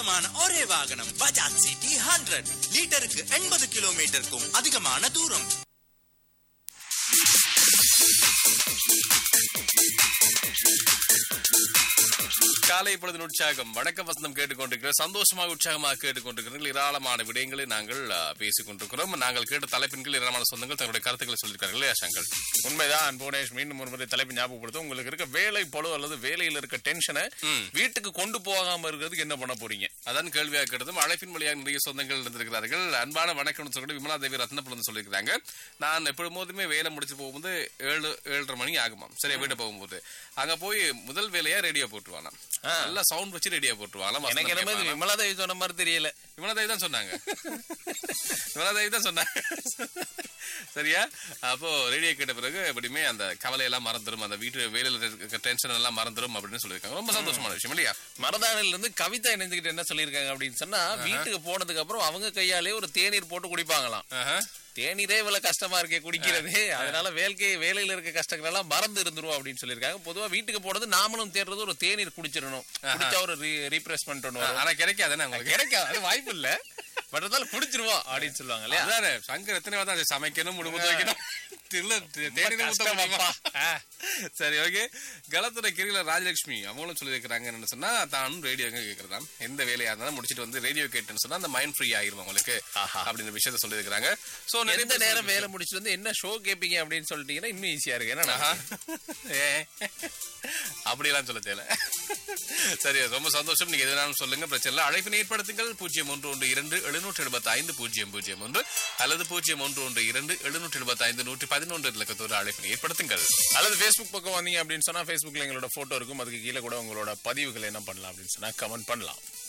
சொந்தமான ஒரே வாகனம் பஜாஜ் சிட்டி ஹண்ட்ரட் லிட்டருக்கு எண்பது கிலோமீட்டருக்கும் அதிகமான தூரம் காலை பொழுதின் உற்சாகம் வணக்க வசந்தம் கேட்டுக்கொண்டிருக்கிற சந்தோஷமாக உற்சாகமாக கேட்டுக்கொண்டிருக்கிறீர்கள் ஏராளமான விடயங்களை நாங்கள் ஆ, பேசிக் கொண்டிருக்கிறோம் நாங்கள் கேட்ட தலைப்பின்கள் ஏராளமான சொந்தங்கள் தங்களுடைய கருத்துக்களை சொல்லியிருக்கார்கள் இல்லையா சங்கர் உண்மைதான் புவனேஷ் மீண்டும் ஒரு முறை தலைப்பு ஞாபகப்படுத்தும் உங்களுக்கு இருக்க வேலை பழு அல்லது வேலையில இருக்க டென்ஷனை வீட்டுக்கு கொண்டு போகாம இருக்கிறதுக்கு என்ன பண்ண போறீங்க அதான் கேள்வியாக கேட்டதும் அழைப்பின் வழியாக நிறைய சொந்தங்கள் இருந்திருக்கிறார்கள் அன்பான வணக்கம் சொல்லி விமலா தேவி ரத்னபுரம் சொல்லியிருக்காங்க நான் எப்பொழுதுமே வேலை முடிச்சு போகும்போது ஏழு ஏழரை மணி ஆகுமாம் சரியா வீட்டு போகும்போது அங்க போய் முதல் வேலையா ரேடியோ போட்டுருவானாம் நல்லா சவுண்ட் வச்சு ரேடியோ போட்டுருவாங்க எனக்கு என்ன மாதிரி விமலா தேவி சொன்ன மாதிரி தெரியல விமலாதேவி தான் சொன்னாங்க விமலாதேவி தான் சொன்னாங்க சரியா அப்போ ரேடியோ கேட்ட பிறகு எப்படியுமே அந்த கவலை எல்லாம் மறந்துடும் அந்த வீட்டு வேலையில இருக்க டென்ஷன் எல்லாம் மறந்துடும் அப்படின்னு சொல்லியிருக்காங்க ரொம்ப சந்தோஷமான விஷயம் இல்லையா மரதானில இருந்து கவிதா இணைஞ்சுக்கிட்டு என்ன சொல்லியிருக்காங்க அப்படின்னு சொன்னா வீட்டுக்கு போனதுக்கு அப்புறம் அவங்க கையாலே ஒரு தேநீர் போட்டு குடிப்பாங்களாம் ஆஹா. தேநீரே இவ்வளவு கஷ்டமா இருக்கே குடிக்கிறது அதனால வேலைக்கு வேலையில இருக்க கஷ்டங்கள் எல்லாம் மறந்து இருந்துரும் அப்படின்னு சொல்லியிருக்காங்க பொதுவா வீட்டுக்கு போனது நாமளும் தேடுறது ஒரு தேநீர் குடிச்சிடணும் குடிச்சா ஒரு ரீப்ரெஷ்மெண்ட் ஒன்று வரும் ஆனா கிடைக்காதானே உங்களுக்கு கிடைக்காது அது வாய்ப்பு இல்ல பட் இருந்தாலும் குடிச்சிருவோம் அப்படின்னு சொல்லுவாங்க இல்லையா அதானே சங்கர் எத்தனை தான் சமைக்கணும் முழுமுத்து வைக்கணும் இல்ல, தே- தேநீரை ஊத்த கஷ்டம் முடியுமா? அப்பா. ஆ. சரி ஓகே கலத்துறை கிரியில ராஜலட்சுமி அவங்களும் சொல்லியிருக்கிறாங்க என்ன சொன்னா தானும் ரேடியோ கேட்கறதாம் எந்த வேலையா இருந்தாலும் முடிச்சிட்டு வந்து ரேடியோ கேட்டுன்னு சொன்னா அந்த மைண்ட் ஃப்ரீ ஆயிரும் உங்களுக்கு அப்படின்ற விஷயத்த சொல்லியிருக்கிறாங்க சோ நிறைய எந்த பேர் நேரம் வேலை முடிச்சுட்டு வந்து என்ன ஷோ கேப்பீங்க அப்படின்னு சொல்லிட்டீங்கன்னா இன்னும் ஈஸியா இருக்கு ஏன்னா ஆஹா. ஏ. அப்படியெல்லாம் சொல்ல தேவை சரி ரொம்ப சந்தோஷம் நீங்க எதுனாலும் சொல்லுங்க பிரச்சனை இல்லை அழைப்பினை ஏற்படுத்துங்கள் பூஜ்ஜியம் ஒன்று ஒன்று இரண்டு எழுநூற்றி எழுபத்தி ஐந்து பூஜ்ஜியம் பூஜ்ஜியம் ஒன்று அல்லது பூஜ்ஜியம் ஒன்று ஒன்று இரண்டு எழுநூற்றி எழுபத்தி ஐந்து நூற்றி பதினொன்று இலக்கத்தோடு அழைப்பினை ஏற்படுத்துங்கள் அல்லது ஃபேஸ்புக் பக்கம் வந்தீங்க அப்படின்னு சொன்னா ஃபேஸ்புக்ல எங்களோட போட்டோ இருக்கும் அதுக்கு கீழே கூட உங்களோட பதிவுகள் என்ன பண்ணலாம் அப்படின்னு சொன்னா கமெண்ட் பண்ணலாம்